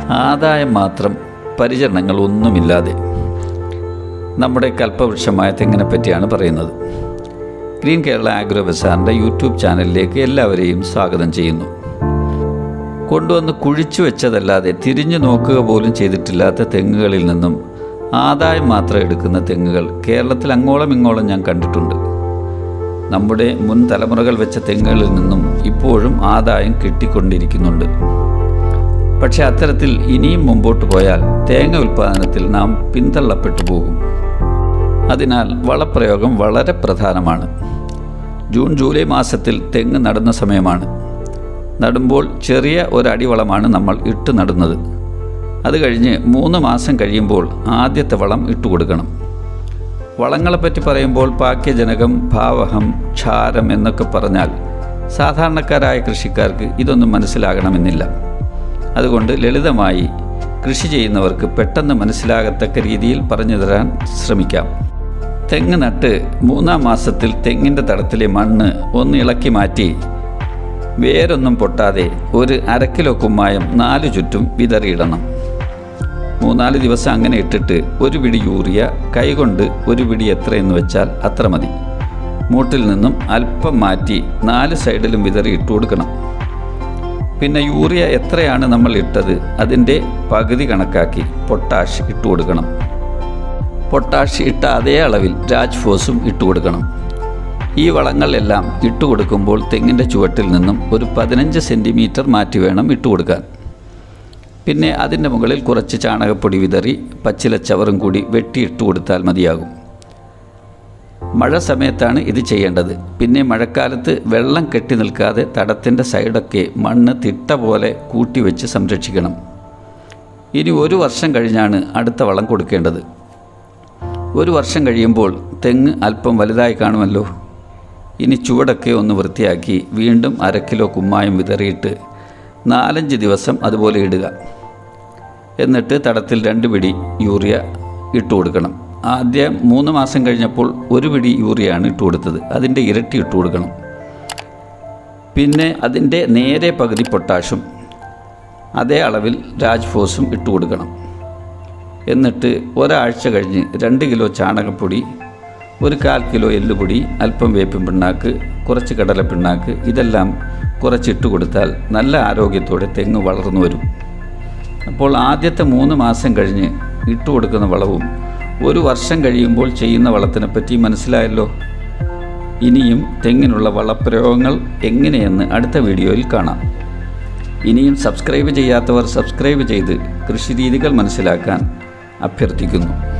ആദായം മാത്രം പരിചരണങ്ങൾ ഒന്നുമില്ലാതെ നമ്മുടെ കൽപ്പവൃക്ഷമായ തെങ്ങിനെ പറ്റിയാണ് പറയുന്നത് ഗ്രീൻ കേരള ആഗ്രോ ബസാറിൻ്റെ യൂട്യൂബ് ചാനലിലേക്ക് എല്ലാവരെയും സ്വാഗതം ചെയ്യുന്നു കൊണ്ടുവന്ന് കുഴിച്ചു വെച്ചതല്ലാതെ തിരിഞ്ഞു നോക്കുക പോലും ചെയ്തിട്ടില്ലാത്ത തെങ്ങുകളിൽ നിന്നും ആദായം മാത്രം എടുക്കുന്ന തെങ്ങുകൾ കേരളത്തിൽ അങ്ങോളം ഇങ്ങോളം ഞാൻ കണ്ടിട്ടുണ്ട് നമ്മുടെ മുൻ തലമുറകൾ വെച്ച തെങ്ങുകളിൽ നിന്നും ഇപ്പോഴും ആദായം കിട്ടിക്കൊണ്ടിരിക്കുന്നുണ്ട് പക്ഷെ അത്തരത്തിൽ ഇനിയും മുമ്പോട്ട് പോയാൽ തേങ്ങ ഉൽപ്പാദനത്തിൽ നാം പിന്തള്ളപ്പെട്ടു പോകും അതിനാൽ വളപ്രയോഗം വളരെ പ്രധാനമാണ് ജൂൺ ജൂലൈ മാസത്തിൽ തെങ്ങ് നടുന്ന സമയമാണ് നടുമ്പോൾ ചെറിയ ഒരടിവളമാണ് നമ്മൾ ഇട്ട് നടുന്നത് അത് കഴിഞ്ഞ് മൂന്ന് മാസം കഴിയുമ്പോൾ ആദ്യത്തെ വളം ഇട്ടു കൊടുക്കണം വളങ്ങളെപ്പറ്റി പറയുമ്പോൾ പാക്യജനകം ഭാവഹം ക്ഷാരം എന്നൊക്കെ പറഞ്ഞാൽ സാധാരണക്കാരായ കൃഷിക്കാർക്ക് ഇതൊന്നും മനസ്സിലാകണമെന്നില്ല അതുകൊണ്ട് ലളിതമായി കൃഷി ചെയ്യുന്നവർക്ക് പെട്ടെന്ന് മനസ്സിലാകത്തക്ക രീതിയിൽ പറഞ്ഞു തരാൻ ശ്രമിക്കാം തെങ്ങ് നട്ട് മൂന്നാം മാസത്തിൽ തെങ്ങിൻ്റെ തടത്തിലെ മണ്ണ് ഒന്ന് ഇളക്കി മാറ്റി വേരൊന്നും പൊട്ടാതെ ഒരു അര കിലോ കുമ്മായം നാല് ചുറ്റും വിതറിയിടണം മൂന്നാല് ദിവസം അങ്ങനെ ഇട്ടിട്ട് ഒരു പിടി യൂറിയ കൈകൊണ്ട് ഒരു പിടി എത്രയെന്ന് വെച്ചാൽ അത്ര മതി മൂട്ടിൽ നിന്നും അല്പം മാറ്റി നാല് സൈഡിലും വിതറി ഇട്ട് കൊടുക്കണം പിന്നെ യൂറിയ എത്രയാണ് നമ്മൾ ഇട്ടത് അതിൻ്റെ പകുതി കണക്കാക്കി പൊട്ടാഷ് ഇട്ട് കൊടുക്കണം പൊട്ടാഷ് ഇട്ട അതേ അളവിൽ രാജ്ഫോസും ഇട്ട് കൊടുക്കണം ഈ വളങ്ങളെല്ലാം ഇട്ട് കൊടുക്കുമ്പോൾ തെങ്ങിൻ്റെ ചുവട്ടിൽ നിന്നും ഒരു പതിനഞ്ച് സെൻറ്റിമീറ്റർ മാറ്റി വേണം ഇട്ട് കൊടുക്കാൻ പിന്നെ അതിൻ്റെ മുകളിൽ കുറച്ച് ചാണകപ്പൊടി വിതറി പച്ചിലച്ചവറും കൂടി വെട്ടിയിട്ട് കൊടുത്താൽ മതിയാകും മഴ സമയത്താണ് ഇത് ചെയ്യേണ്ടത് പിന്നെ മഴക്കാലത്ത് വെള്ളം കെട്ടി നിൽക്കാതെ തടത്തിൻ്റെ സൈഡൊക്കെ മണ്ണ് തിട്ട പോലെ കൂട്ടി വെച്ച് സംരക്ഷിക്കണം ഇനി ഒരു വർഷം കഴിഞ്ഞാണ് അടുത്ത വളം കൊടുക്കേണ്ടത് ഒരു വർഷം കഴിയുമ്പോൾ തെങ്ങ് അല്പം വലുതായി കാണുമല്ലോ ഇനി ചുവടൊക്കെ ഒന്ന് വൃത്തിയാക്കി വീണ്ടും അര കിലോ കുമ്മായം വിതറിയിട്ട് നാലഞ്ച് ദിവസം അതുപോലെ ഇടുക എന്നിട്ട് തടത്തിൽ രണ്ട് പിടി യൂറിയ ഇട്ട് കൊടുക്കണം ആദ്യം മൂന്ന് മാസം കഴിഞ്ഞപ്പോൾ ഒരു പിടി യൂറിയാണ് ഇട്ട് കൊടുത്തത് അതിൻ്റെ ഇരട്ടി ഇട്ട് കൊടുക്കണം പിന്നെ അതിൻ്റെ നേരെ പകുതി പൊട്ടാഷും അതേ അളവിൽ രാജ്ഫോസും ഇട്ട് കൊടുക്കണം എന്നിട്ട് ഒരാഴ്ച കഴിഞ്ഞ് രണ്ട് കിലോ ചാണകപ്പൊടി ഒരു കാൽ കിലോ എല്ലുപൊടി അല്പം വേപ്പിൻ പിണ്ണാക്ക് കുറച്ച് കടല പിണ്ണാക്ക് ഇതെല്ലാം കുറച്ചിട്ട് കൊടുത്താൽ നല്ല ആരോഗ്യത്തോടെ തെങ്ങ് വളർന്നു വരും അപ്പോൾ ആദ്യത്തെ മൂന്ന് മാസം കഴിഞ്ഞ് ഇട്ട് കൊടുക്കുന്ന വളവും ഒരു വർഷം കഴിയുമ്പോൾ ചെയ്യുന്ന വളത്തിനെ പറ്റി മനസ്സിലായല്ലോ ഇനിയും തെങ്ങിനുള്ള വളപ്രയോഗങ്ങൾ എങ്ങനെയെന്ന് അടുത്ത വീഡിയോയിൽ കാണാം ഇനിയും സബ്സ്ക്രൈബ് ചെയ്യാത്തവർ സബ്സ്ക്രൈബ് ചെയ്ത് കൃഷിരീതികൾ മനസ്സിലാക്കാൻ അഭ്യർത്ഥിക്കുന്നു